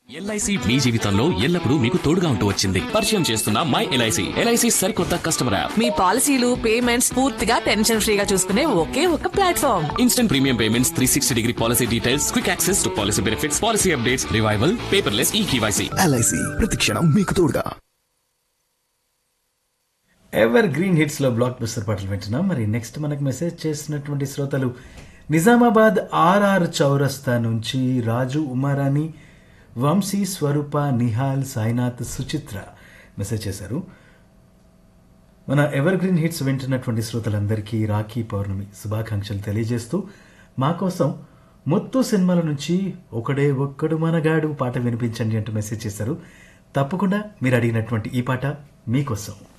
LIC మీ జీవితంలో ఎల్లప్పుడూ మీకు తోడుగా ఉంటూ వచ్చింది పరిచయం చేస్తున్న మై ఎల్ఐసి ఎల్ఐసి సరికొత్త కస్టమర్ యాప్ మీ పాలసీలు పేమెంట్స్ పూర్తిగా టెన్షన్ ఫ్రీగా చూసుకునే ఒకే ఒక platform instant premium payments three sixty degree policy details quick access to policy benefits policy updates revival paperless e KYC LIC ప్రతిక్షణం మీకు తోడుగా ఎవర్ గ్రీన్ హిట్స్ లో బ్లాక్ బస్టర్ పాటలు వింటున్నాం మరి నెక్స్ట్ మనకు మెసేజ్ చేసినటువంటి శ్రోతలు నిజామాబాద్ ఆర్ఆర్ చౌరస్తా నుంచి రాజు ఉమారాణి వంశీ స్వరూప నిహాల్ సాయినాథ్ సుచిత్ర మెసేజ్ చేశారు మన ఎవర్ గ్రీన్ హిట్స్ వింటున్నటువంటి శ్రోతలందరికీ రాఖీ పౌర్ణమి శుభాకాంక్షలు తెలియజేస్తూ మా కోసం ముత్తు సినిమాల నుంచి ఒకడే ఒక్కడు మనగాడు పాట వినిపించండి అంటూ మెసేజ్ చేశారు తప్పకుండా మీరు అడిగినటువంటి ఈ పాట మీకోసం